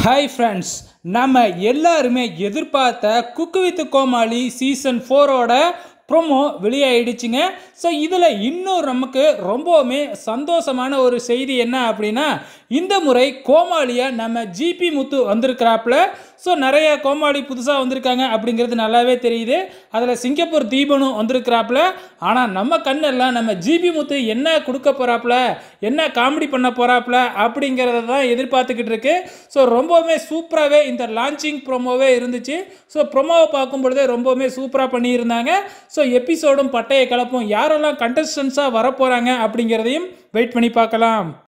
hi friends நம்ம எல்லாருமே எதிர்பார்த்த குக்கு வித் கோமாளி சீசன் ஃபோரோட ப்ரோமோ வெளியாயிடுச்சுங்க ஸோ இதில் இன்னும் நமக்கு ரொம்பவுமே சந்தோஷமான ஒரு செய்தி என்ன அப்படின்னா இந்த முறை கோமாளியை நம்ம ஜிபி முத்து வந்திருக்கிறாப்புல ஸோ நிறைய கோமாளி புதுசாக வந்திருக்காங்க அப்படிங்கிறது நல்லாவே தெரியுது அதில் சிங்கப்பூர் தீபனும் வந்திருக்கிறாப்புல ஆனால் நம்ம கண்ணெல்லாம் நம்ம ஜிபி முத்து என்ன கொடுக்க போகிறாப்புல என்ன காமெடி பண்ண போகிறாப்புல அப்படிங்கிறத தான் எதிர்பார்த்துக்கிட்டு இருக்கு ஸோ ரொம்பவுமே சூப்பராகவே இந்த லான்ச்சிங் ப்ரோமோவே இருந்துச்சு ஸோ ப்ரோமோவை பார்க்கும் பொழுதே ரொம்பவுமே சூப்பராக பண்ணியிருந்தாங்க ஸோ எபிசோடும் பட்டையை கலப்பும் யாரெல்லாம் கண்டஸ்டன்ஸாக வரப்போகிறாங்க அப்படிங்கிறதையும் வெயிட் பண்ணி பார்க்கலாம்